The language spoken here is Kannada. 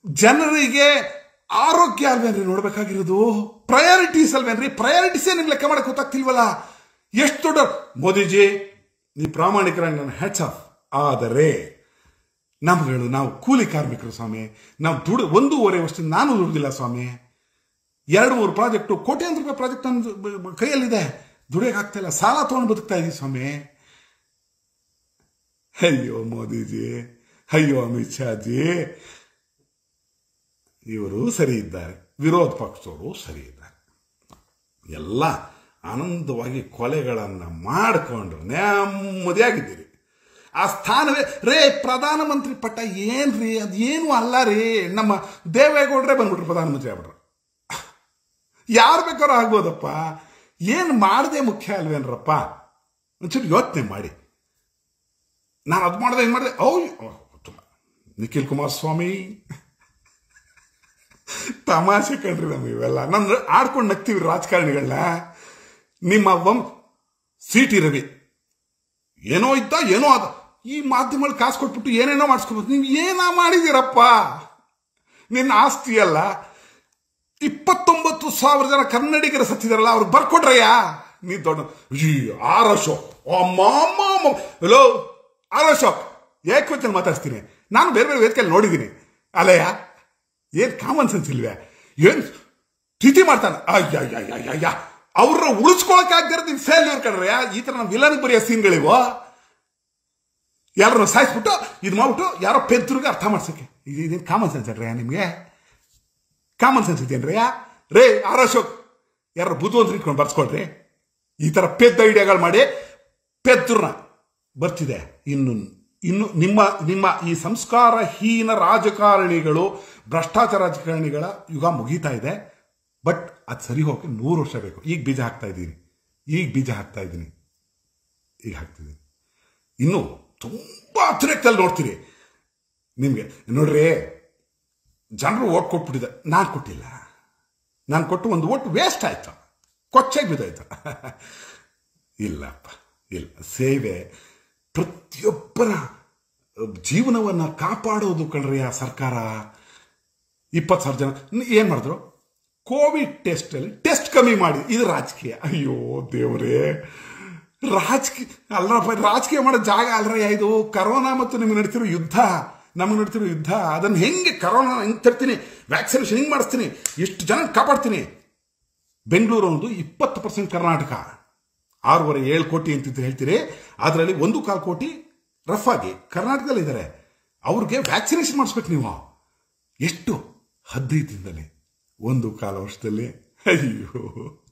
ಜನರಿಗೆ ಆರೋಗ್ಯ ಅಲ್ವೇನ್ರಿ ನೋಡ್ಬೇಕಾಗಿರೋದು ಪ್ರಯಾರಿಟೀಸ್ ಅಲ್ವೇನ್ರಿ ಪ್ರಯಾರಿಟೀಸೇ ನಿಮ್ಗೆ ಲೆಕ್ಕ ಮಾಡಕ್ ಗೊತ್ತಾಗ್ತಿಲ್ವಲ್ಲ ಎಷ್ಟು ದೊಡ್ಡ ಮೋದಿಜಿ ನೀವು ಪ್ರಾಮಾಣಿಕರಾಗಿ ನನ್ನ ಹ್ಯಾಟ್ಸ್ ಆಫ್ ಆದರೆ ನಮ್ಗಳು ನಾವು ಕೂಲಿ ಕಾರ್ಮಿಕರು ಸ್ವಾಮಿ ನಾವು ದುಡ್ ಒಂದೂವರೆ ವರ್ಷದಿಂದ ನಾನು ದುಡ್ದಿಲ್ಲ ಸ್ವಾಮಿ ಎರಡು ಮೂರು ಪ್ರಾಜೆಕ್ಟು ಕೋಟ್ಯಾಂತರ ರೂಪಾಯಿ ಪ್ರಾಜೆಕ್ಟ್ ನನ್ನ ಕೈಯಲ್ಲಿದೆ ದುಡಿಯಕ್ಕೆ ಆಗ್ತಾ ಇಲ್ಲ ಸಾಲ ತೊಗೊಂಡು ಬದುಕ್ತಾ ಇದೀವಿ ಸ್ವಾಮಿ ಅಯ್ಯೋ ಮೋದಿಜಿ ಅಯ್ಯೋ ಅಮಿತ್ ಶಾಜಿ ಇವರು ಸರಿ ಇದ್ದಾರೆ ವಿರೋಧ ಪಕ್ಷದವರು ಸರಿ ಇದ್ದಾರೆ ಎಲ್ಲ ಆನಂದವಾಗಿ ಕೊಲೆಗಳನ್ನು ಮಾಡಿಕೊಂಡು ನೆಮ್ಮದಿಯಾಗಿದ್ದೀರಿ ಆ ಸ್ಥಾನವೇ ರೇ ಪ್ರಧಾನಮಂತ್ರಿ ಪಟ್ಟ ಏನ್ರಿ ಅದೇನು ಅಲ್ಲ ರೀ ನಮ್ಮ ದೇವೇಗೌಡರೇ ಬಂದ್ಬಿಟ್ರು ಪ್ರಧಾನಮಂತ್ರಿ ಆಗ್ಬಿಟ್ರು ಯಾರು ಬೇಕಾದ್ರೂ ಆಗ್ಬೋದಪ್ಪ ಏನು ಮಾಡದೆ ಮುಖ್ಯ ಅಲ್ವೇನ್ರಪ್ಪ ಒಂಚೂರು ಯೋಚನೆ ಮಾಡಿ ನಾನು ಅದು ಮಾಡಿದೆ ಏನು ಮಾಡಿದೆ ಓ ತುಂಬ ನಿಖಿಲ್ ಕುಮಾರಸ್ವಾಮಿ ತಮಾಷೆ ಕಣ್ರಿ ನಮ್ಗೆ ಇವೆಲ್ಲ ನಮ್ದು ಆಡ್ಕೊಂಡು ನಗ್ತೀವಿ ರಾಜಕಾರಣಿಗಳನ್ನ ನಿಮ್ಮ ವಂ ಸಿ ಟಿ ರವಿ ಏನೋ ಇದ್ದ ಏನೋ ಅದ ಈ ಮಾಧ್ಯಮಗಳು ಕಾಸು ಕೊಟ್ಬಿಟ್ಟು ಏನೇನೋ ಮಾಡಿಸ್ಕೋಬೇಕು ನೀವು ಏನ ಮಾಡಿದ್ದೀರಪ್ಪ ನಿನ್ನ ಆಸ್ತಿ ಅಲ್ಲ ಇಪ್ಪತ್ತೊಂಬತ್ತು ಸಾವಿರ ಜನ ಕನ್ನಡಿಗರ ಸತ್ತಿದಾರಲ್ಲ ಅವ್ರಿಗೆ ಬರ್ಕೊಡ್ರಯ್ಯ ನೀ ದೊಡ್ಡ ಈ ಆರ್ ಅಶೋಕ್ ಅಮ್ಮ ಅಮ್ಮ ಅಮ್ಮ ಹಲೋ ಆರ್ ಅಶೋಕ್ ಏಕವಚನ ಮಾತಾಡ್ಸ್ತೀನಿ ನಾನು ಬೇರೆ ಬೇರೆ ವೇದಿಕೆಯಲ್ಲಿ ನೋಡಿದ್ದೀನಿ ಅಲ್ಲಯ್ಯ ಏನ್ ಕಾಮನ್ ಸೆನ್ಸ್ ಇಲ್ವೇ ಏನ್ ತಿಥಿ ಮಾಡ್ತಾನೆ ಅಯ್ಯ ಅಯ್ಯ ಅಯ್ಯ ಅಯ್ಯ ಅವ್ರನ್ನ ಉಳಿಸ್ಕೊಳಕ್ಕಾಗ್ದಿರ ನೀವು ಫೇಲ್ಯೂರ್ ಕಣ್ರಯ್ಯ ಈ ತರ ನಮ್ಮ ವಿಲನ್ ಬರೆಯೋ ಸೀನ್ಗಳಿವು ಯಾರನ್ನ ಸಾಯಿಸ್ಬಿಟ್ಟು ಇದು ಮಾಡ್ಬಿಟ್ಟು ಯಾರೋ ಪೆದ್ರಿಗೆ ಅರ್ಥ ಮಾಡ್ಸಕ್ಕೆ ಇದೇನು ಕಾಮನ್ ಸೆನ್ಸ್ ಅಲ್ರಯ್ಯ ನಿಮಗೆ ಕಾಮನ್ ಸೆನ್ಸ್ ಇದೆಯೇನ್ರಯ್ಯ ರೇ ಆರ್ ಅಶೋಕ್ ಯಾರು ಬುದ್ಧಿವಂತರು ಇಟ್ಕೊಂಡು ಬರ್ಸ್ಕೊಳ್ರಿ ಈ ತರ ಪೆದ್ದ ಐಡಿಯಾಗಳು ಮಾಡಿ ಪೆದ್ರನ್ನ ಬರ್ತಿದೆ ಇನ್ನು ಇನ್ನು ನಿಮ್ಮ ನಿಮ್ಮ ಈ ಸಂಸ್ಕಾರಹೀನ ರಾಜಕಾರಣಿಗಳು ಭ್ರಷ್ಟಾಚಾರ ರಾಜಕಾರಣಿಗಳ ಯುಗ ಮುಗೀತಾ ಇದೆ ಬಟ್ ಅದು ಸರಿ ಹೋಗಕ್ಕೆ ನೂರು ವರ್ಷ ಬೇಕು ಈಗ ಬೀಜ ಹಾಕ್ತಾ ಇದ್ದೀನಿ ಈಗ ಬೀಜ ಹಾಕ್ತಾ ಇದ್ದೀನಿ ಈಗ ಹಾಕ್ತಿದ್ದೀನಿ ಇನ್ನು ತುಂಬ ಹತ್ತಿರದಲ್ಲಿ ನೋಡ್ತೀರಿ ನಿಮಗೆ ನೋಡ್ರಿ ಜನರು ಓಟ್ ಕೊಟ್ಬಿಟ್ಟಿದೆ ನಾನು ಕೊಟ್ಟಿಲ್ಲ ನಾನು ಕೊಟ್ಟು ಒಂದು ಓಟ್ ವೇಸ್ಟ್ ಆಯ್ತು ಕೊಚ್ಚೆಗೆ ಬಿದ್ದಾಯ್ತು ಇಲ್ಲಪ್ಪ ಇಲ್ಲ ಸೇವೆ ಪ್ರತಿಯೊಬ್ಬರ ಜೀವನವನ್ನು ಕಾಪಾಡೋದು ಕಣ್ರಿ ಆ ಸರ್ಕಾರ ಇಪ್ಪತ್ತು ಸಾವಿರ ಜನ ಏನು ಮಾಡಿದ್ರು ಕೋವಿಡ್ ಟೆಸ್ಟಲ್ಲಿ ಟೆಸ್ಟ್ ಕಮ್ಮಿ ಮಾಡಿ ಇದು ರಾಜಕೀಯ ಅಯ್ಯೋ ದೇವರೇ ರಾಜಕೀಯ ಅಲ್ಲಪ್ಪ ರಾಜಕೀಯ ಮಾಡೋ ಜಾಗ ಅಲ್ರಯ್ಯ ಇದು ಕರೋನಾ ಮತ್ತು ನಿಮಗೆ ನಡೀತಿರೋ ಯುದ್ಧ ನಮಗೆ ನಡೀತಿರೋ ಯುದ್ಧ ಅದನ್ನು ಹೆಂಗೆ ಕರೋನಾ ಹೆಂಗೆ ತರ್ತೀನಿ ವ್ಯಾಕ್ಸಿನೇಷನ್ ಹೆಂಗೆ ಮಾಡಿಸ್ತೀನಿ ಎಷ್ಟು ಜನ ಕಾಪಾಡ್ತೀನಿ ಬೆಂಗಳೂರು ಒಂದು ಇಪ್ಪತ್ತು ಪರ್ಸೆಂಟ್ ಕರ್ನಾಟಕ ಆರೂವರೆ ಏಳು ಕೋಟಿ ಅಂತಿದ್ದು ಹೇಳ್ತೀರಿ ಅದರಲ್ಲಿ ಒಂದು ಕಾಲು ಕೋಟಿ ರಫ್ ಆಗಿ ಕರ್ನಾಟಕದಲ್ಲಿ ಇದ್ದಾರೆ ಅವ್ರಿಗೆ ವ್ಯಾಕ್ಸಿನೇಷನ್ ಮಾಡಿಸ್ಬೇಕು ನೀವು ಎಷ್ಟು ಹದಿನೈದು ದಿನದಲ್ಲಿ ಒಂದು ಕಾಲ ವರ್ಷದಲ್ಲಿ ಅಯ್ಯೋ